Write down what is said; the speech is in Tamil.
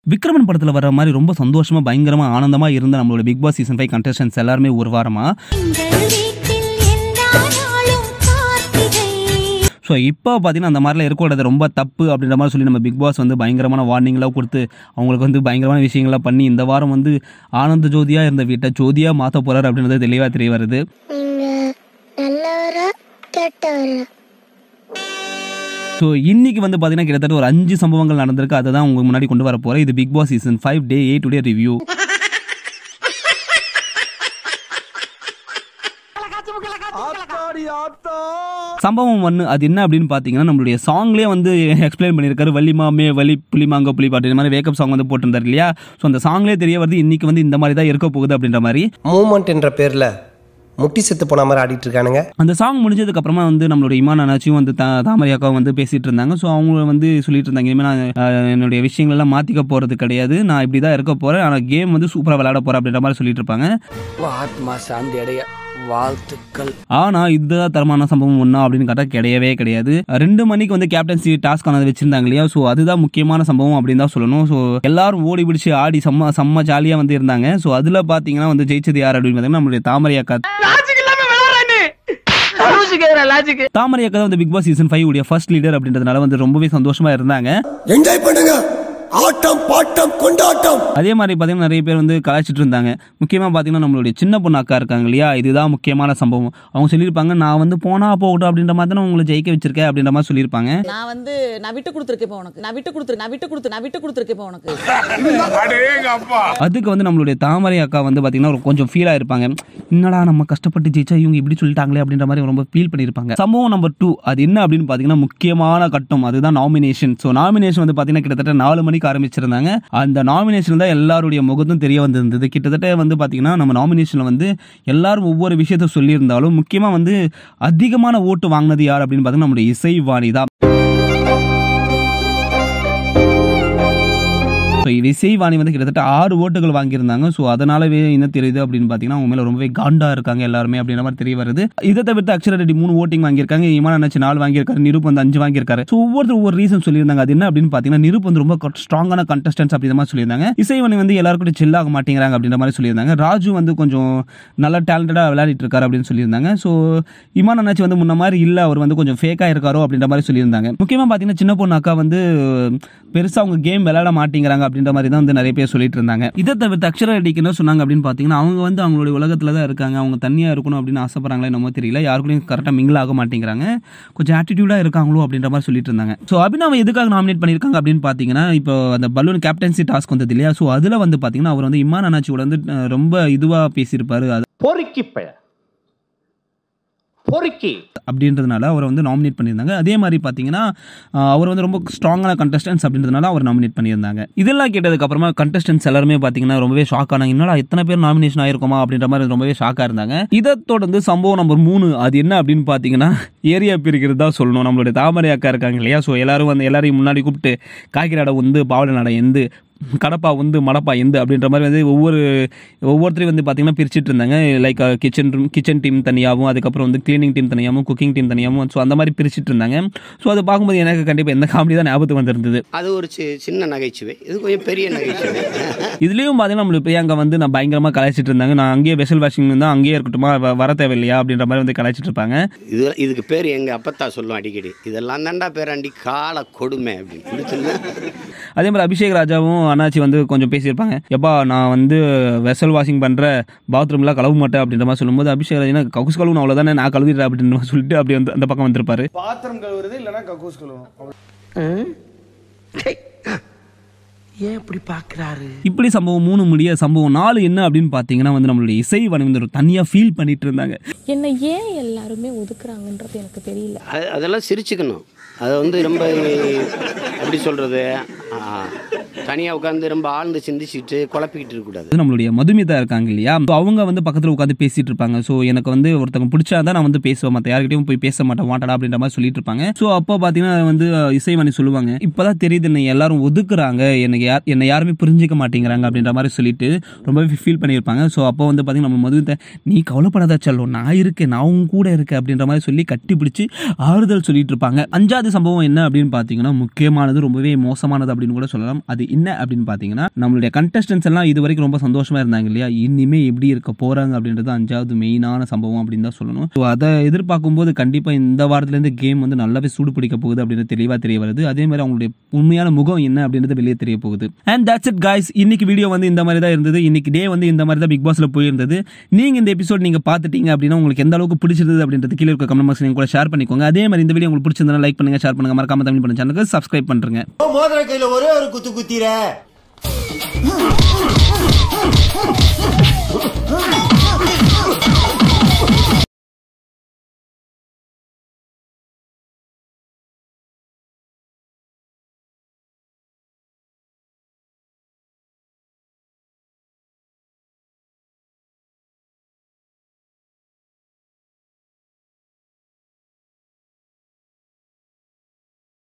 விக்ரமன் படத்தில் வர மாதிரி ரொம்ப சந்தோஷமா பயங்கரமா ஆனந்தமா இருந்த நம்மளோட Bigg Boss season five contestants எல்லாருமே ஒரு வாரமா எங்கள் வீட்டில் எல்லா நாளும் கார்த்திகை ஸோ இப்போ பார்த்தீங்கன்னா அந்த மாதிரிலாம் இருக்கக்கூடாது ரொம்ப தப்பு அப்படின்ற மாதிரி சொல்லி நம்ம பிக் பாஸ் வந்து பயங்கரமான வார்னிங்லாம் கொடுத்து அவங்களுக்கு வந்து பயங்கரமான விஷயங்கள்லாம் பண்ணி இந்த வாரம் வந்து ஆனந்த ஜோதியாக இருந்த வீட்டை ஜோதியாக மாற்ற போகிறார் அப்படின்றது தெளிவாக தெரிய வருது நீங்க நல்லவரா கெட்டவரா ஸோ இன்னைக்கு வந்து பார்த்தீங்கன்னா கிட்டத்தட்ட ஒரு அஞ்சு சம்பவங்கள் நடந்திருக்கு அதை தான் உங்களுக்கு முன்னாடி கொண்டு வர போகிறேன் இது Bigg Boss season five day eight today review சம்பவம் ஒன்று அது என்ன அப்படின்னு பார்த்தீங்கன்னா நம்மளுடைய சாங்லேயே வந்து எக்ஸ்பிளைன் பண்ணியிருக்காரு வள்ளிமாமே வலி புளிமாங்க புளி பாட்டு இந்த மாதிரி வேக்கப் சாங் வந்து போட்டிருந்தார் இல்லையா ஸோ அந்த சாங்லேயே தெரிய வருது இன்னைக்கு வந்து இந்த மாதிரி தான் இருக்க போகுது அப்படின்ற மாதிரி மூமெண்ட் என்ற பேர்ல முட்டி செத்து போன மாதிரி ஆடிட்டு இருக்கானுங்க அந்த சாங் முடிஞ்சதுக்கு அப்புறமா வந்து நம்மளோட இமான் அண்ணாச்சியும் வந்து தா தாமரை அக்காவும் வந்து பேசிட்டு இருந்தாங்க ஸோ அவங்க வந்து சொல்லிட்டு இருந்தாங்க இனிமேல் நான் அஹ், என்னுடைய விஷயங்கள் எல்லாம் மாற்றிக்க போகிறது கிடையாது நான் இப்படி தான் இருக்க போகிறேன் ஆனால் கேம் வந்து சூப்பராக விளையாட போகிறேன் அப்படின்ற மாதிரி சொல்லிட்டு இருப்பாங்க ஆத்மா சாந்தி அடைய வாழ்த்துக்கள் ஆனால் இதுதான் தரமான சம்பவம் ஒன்றா அப்படின்னு கேட்டால் கிடையவே கிடையாது ரெண்டு மணிக்கு வந்து கேப்டன்சி டாஸ்க் ஆனது வச்சிருந்தாங்க இல்லையா ஸோ அதுதான் முக்கியமான சம்பவம் அப்படின்னு தான் சொல்லணும் ஸோ எல்லாரும் ஓடி பிடிச்சி ஆடி செம்ம செம்ம ஜாலியாக வந்து இருந்தாங்க ஸோ அதில் பார்த்தீங்கன்னா வந்து ஜெயிச்சது யார் அப்படின்னு பார்த்தீங்கன்னா நம்மளுடைய தாமரை அக்கா தாமரை அக்கா தான் வந்து பிக் பாஸ் சீசன் ஃபைவ் உடைய ஃபர்ஸ்ட் லீடர் அப்படின்றதுனால வந்து ரொம்பவே சந்தோஷமா இருந்தாங்க என்ஜாய் பண்ணுங்க ஆட்டம் பாட்டம் கொண்டாட்டம் அதே மாதிரி பார்த்தீங்கன்னா நிறைய பேர் வந்து கலாய்ச்சிட்டு இருந்தாங்க முக்கியமாக பார்த்தீங்கன்னா நம்மளுடைய சின்ன பொண்ணு அக்கா இருக்காங்க இல்லையா இதுதான் முக்கியமான சம்பவம் அவங்க சொல்லியிருப்பாங்க நான் வந்து போனா போகட்டும் அப்படின்ற மாதிரி தான் உங்களை ஜெயிக்க வச்சிருக்கேன் அப்படின்ற மாதிரி சொல்லியிருப்பாங்க நான் வந்து நான் விட்டு கொடுத்துருக்கேன் இப்போ உனக்கு நான் விட்டு கொடுத்துரு நான் விட்டு கொடுத்து நான் விட்டு கொடுத்துருக்கேன் இப்போ உனக்கு அதுக்கு வந்து நம்மளுடைய தாமரை அக்கா வந்து பார்த்தீங்கன்னா ஒரு கொஞ்சம் ஃபீல் ஆயிருப்பாங்க என்னடா நம்ம கஷ்டப்பட்டு ஜெயிச்சா இவங்க இப்படி சொல்லிட்டாங்களே அப்படின்ற மாதிரி ரொம்ப ஃபீல் பண்ணியிருப்பாங்க சம்பவம் நம்பர் டூ அது என்ன அப்படின்னு பார்த்தீங்கன்னா முக்கியமான கட்டம் அதுதான் நாமினேஷன் ஸோ நாமினேஷன் வந்து பார்த்தீங்கன்னா கிட்டத்தட்ட நாலு மணிக்கு ஆரம்பிச்சிருந்தாங்க அந்த நாமினேஷன் தான் எல்லாருடைய முகத்தும் தெரிய வந்திருந்தது கிட்டத்தட்ட வந்து பார்த்தீங்கன்னா நம்ம நாமினேஷனில் வந்து எல்லாரும் ஒவ்வொரு விஷயத்த சொல்லியிருந்தாலும் முக்கியமாக வந்து அதிகமான ஓட்டு வாங்கினது யார் அப்படின்னு பார்த்தீங்கன்னா நம்மளுடைய இசைவாணி தான் ஸோ இசைவாணி வந்து கிட்டத்தட்ட ஆறு ஓட்டுகள் வாங்கியிருந்தாங்க ஸோ அதனாலவே என்ன தெரியுது அப்படின்னு பார்த்தீங்கன்னா அவங்க மேலே ரொம்பவே காண்டா இருக்காங்க எல்லாருமே அப்படின்ற மாதிரி தெரிய வருது இதை தவிர்த்து அக்ஷர ரெட்டி மூணு ஓட்டிங் வாங்கியிருக்காங்க இமான் அண்ணாச்சி நாலு வாங்கியிருக்காரு நிருப் வந்து அஞ்சு வாங்கியிருக்காரு ஸோ ஒவ்வொருத்தர் ஒவ்வொரு ரீசன் சொல்லியிருந்தாங்க அது என்ன அப்படின்னு பார்த்தீங்கன்னா நிருப் வந்து ரொம்ப ஸ்ட்ராங்கான கண்டஸ்டன்ஸ் அப்படின்ற மாதிரி சொல்லியிருந்தாங்க இசைவாணி வந்து எல்லாருக்கும் chill ஆக மாட்டேங்கிறாங்க அப்படின்ற மாதிரி சொல்லியிருந்தாங்க ராஜு வந்து கொஞ்சம் நல்லா டேலண்டடாக விளையாடிட்டு இருக்காரு அப்படின்னு சொல்லியிருந்தாங்க ஸோ இமான் அண்ணாச்சி வந்து முன்ன மாதிரி இல்லை அவர் வந்து கொஞ்சம் ஃபேக்காக இருக்காரோ அப்படின்ற மாதிரி சொல்லியிருந்தாங்க முக்கியமாக பார்த்தீங்கன்னா சின்ன பொண்ணு அக்கா வந்து பெருசாக அவங்க கேம் விளையாட மாட்டேங்கிறாங்க அப்படின்ற மாதிரி தான் வந்து நிறைய பேர் சொல்லிட்டு இருந்தாங்க இதை தவிர்த்து அக்ஷரா ரெட்டிக்கு என்ன சொன்னாங்க அப்படின்னு பார்த்தீங்கன்னா அவங்க வந்து அவங்களுடைய உலகத்தில் தான் இருக்காங்க அவங்க தனியாக இருக்கணும் அப்படின்னு ஆசைப்படுறாங்களே என்னமோ தெரியல யாருக்கூடயும் கரெக்டாக மிங்கிள் ஆக மாட்டேங்கிறாங்க கொஞ்சம் ஆட்டிடியூடாக இருக்காங்களோ அப்படின்ற மாதிரி சொல்லிட்டு இருந்தாங்க ஸோ அபினவ் எதுக்காக நாமினேட் பண்ணியிருக்காங்க அப்படின்னு பார்த்தீங்கன்னா இப்போ அந்த பலூன் கேப்டன்சி டாஸ்க் வந்தது இல்லையா ஸோ அதில் வந்து பார்த்தீங்கன்னா அவர் வந்து இமான் அண்ணாச்சியோட வந்து அஹ், ரொம்ப இதுவாக பேசியிருப்பாரு அது பொறுக்கி பய பொறுக்கி அப்படின்றதுனால அவரை வந்து நாமினேட் பண்ணியிருந்தாங்க அதே மாதிரி பார்த்தீங்கன்னா ஆஹ், அவர் வந்து ரொம்ப ஸ்ட்ராங்கான கண்டஸ்டன்ஸ் அப்படின்றதுனால அவர் நாமினேட் பண்ணியிருந்தாங்க இதெல்லாம் கேட்டதுக்கு அப்புறமா கண்டஸ்டன்ஸ் எல்லாருமே பார்த்தீங்கன்னா ரொம்பவே ஷாக் ஆனாங்க என்னடா இத்தனை பேர் நாமினேஷன் ஆயிருக்குமா அப்படின்ற மாதிரி ரொம்பவே ஷாக்காக இருந்தாங்க இதை தொடர்ந்து சம்பவம் நம்பர் மூணு அது என்ன அப்படின்னு பார்த்தீங்கன்னா ஏரியா பிரிக்கிறது தான் சொல்லணும் நம்மளுடைய தாமரை அக்கா இருக்காங்க இல்லையா ஸோ எல்லாரும் வந்து எல்லாரையும் முன்னாடி கூப்பிட்டு காய்கறி நடை வந்து பாவடை நடை எந்து கடப்பா வந்து மடப்பா எந்து அப்படின்ற மாதிரி வந்து ஒவ்வொரு ஒவ்வொருத்தரையும் வந்து பார்த்தீங்கன்னா பிரிச்சுட்டு இருந்தாங்க லைக் கிச்சன் கிச்சன் டீம் தனியாகவும் அதுக்கப்புறம் வந்து க்ளீனிங் டீம் தனியாகவும் குக்கிங் டீம் தனியாகவும் ஸோ அந்த மாதிரி பிரிச்சுட்டு இருந்தாங்க ஸோ அதை பார்க்கும்போது எனக்கு கண்டிப்பாக எந்த காமெடி தான் ஞாபகத்துக்கு வந்திருந்தது அது ஒரு சி- சின்ன நகைச்சுவை இது கொஞ்சம் பெரிய நகைச்சுவை இதுலேயும் பார்த்தீங்கன்னா நம்மளுக்கு பிரியாங்கா வந்து நான் பயங்கரமாக கலாய்ச்சிட்டு இருந்தாங்க நான் அங்கேயே வெசல் வாஷிங் தான் அங்கேயே இருக்கட்டுமா வ- வர தேவையில்லையா அப்படின்ற மாதிரி வந்து கலாய்ச்சிட்டு இருப்பாங்க இது இதுக்கு பேர் எங்கள் அப்பத்தா சொல்லும் அடிக்கடி இதெல்லாம் தாண்டா பேராண்டி கால கொடுமை அப்படின்னு இப்படி சொல்லு. அதே மாதிரி அபிஷேக் ராஜாவும் அண்ணாச்சி வந்து கொஞ்சம் பேசியிருப்பாங்க எப்பா நான் வந்து வெசல் வாஷிங் பண்ணுற பாத்ரூம்லாம் கழுவ மாட்டேன் அப்படின்ற மாதிரி சொல்லும்போது அபிஷேக் ராஜா கவுஸ் கழுவணும் அவ்வளோதானே நான் கழுவிடுறேன் அப்படின்னு மாதிரி சொல்லிட்டு அப்படி வந்து அந்த பக்கம் வந்திருப்பாரு பாத்திரம் கழுவுறது இல்லைன்னா கக்கூஸ் கழுவணும் ஏன் இப்படி பாக்குறாரு இப்படி சம்பவம் மூணு முடிய சம்பவம் நாலு என்ன அப்படின்னு பார்த்தீங்கன்னா வந்து நம்மளுடைய இசை வந்து ஒரு தனியாக ஃபீல் பண்ணிட்டு இருந்தாங்க என்னை ஏன் எல்லாருமே ஒதுக்குறாங்கன்றது எனக்கு தெரியல அது அதெல்லாம் சிரிச்சுக்கணும் அதை வந்து ரொம்ப எப்படி சொல்கிறது தனியாக உட்காந்து ரொம்ப ஆழ்ந்து சிந்திச்சுட்டு குழப்பிக்கிட்டு இருக்கக்கூடாது அது நம்மளுடைய மதுமிதா இருக்காங்க இல்லையா So அவங்க வந்து பக்கத்தில் உட்காந்து பேசிட்டு இருப்பாங்க ஸோ எனக்கு வந்து ஒருத்தவங்க பிடிச்சா தான் நான் வந்து பேசுவேன் மற்ற யார்கிட்டயும் போய் பேச மாட்டேன் வாட்டடா அப்படின்ற மாதிரி சொல்லிட்டு இருப்பாங்க ஸோ அப்போ பார்த்தீங்கன்னா வந்து அஹ், இசைவாணி சொல்லுவாங்க இப்போதான் தெரியுது என்னை எல்லாரும் ஒதுக்குறாங்க எனக்கு யார் என்னை யாருமே புரிஞ்சிக்க மாட்டேங்கிறாங்க அப்படின்ற மாதிரி சொல்லிட்டு ரொம்பவே ஃபீல் பண்ணியிருப்பாங்க ஸோ அப்போ வந்து பார்த்தீங்கன்னா நம்ம மதுமிதா நீ கவலைப்படாத செல்லும் நான் இருக்கேன் நான் உன் கூட இருக்கேன் அப்படின்ற மாதிரி சொல்லி கட்டி பிடிச்சி ஆறுதல் சொல்லிட்டு இருப்பாங்க அஞ்சாவது சம்பவம் என்ன அப்படின்னு பார்த்தீங்கன்னா முக்கியமானது ரொம்பவே மோசமானது அப்படின்னு கூட சொல்லலாம் அது என்ன அப்படின்னு பார்த்தீங்கன்னா நம்மளுடைய கண்டஸ்டன்ஸ் எல்லாம் இது வரைக்கும் ரொம்ப சந்தோஷமா இருந்தாங்க இல்லையா இனிமே எப்படி இருக்க போறாங்க அப்படின்றது அஞ்சாவது மெயினான சம்பவம் அப்படின்னு தான் சொல்லணும் ஸோ அதை எதிர்பார்க்கும்போது கண்டிப்பா இந்த வாரத்துலேருந்து கேம் வந்து நல்லாவே சூடு பிடிக்க போகுது அப்படின்றது தெளிவாக தெரிய வருது அதே மாதிரி அவங்களுடைய உண்மையான முகம் என்ன அப்படின்றது வெளியே தெரிய போகுது அண்ட் தட்ஸ் இட் காய்ஸ் இன்னைக்கு வீடியோ வந்து இந்த மாதிரி தான் இருந்தது இன்னைக்கு டே வந்து இந்த மாதிரி தான் பிக் பாஸ்ல போயிருந்தது நீங்க இந்த எபிசோட் நீங்க பார்த்துட்டீங்க அப்படின்னா உங்களுக்கு எந்த அளவுக்கு பிடிச்சிருந்தது அப்படின்றது கீழே இருக்க கமெண்ட் பாக்ஸ் நீங்க கூட ஷேர் பண்ணிக்கோங்க அதே மாதிரி இந்த வீடியோ உங்களுக்கு பிடிச்சிருந்தா லைக் பண்ணுங்க ஷேர் பண்ணுங்க மறக்காம தமிழ் பண்ண சேனலுக்கு சப்ஸ்கிரைப் பண்ணுங்க மோதிர கையில ஒரே ஒரு குத்து குத்திர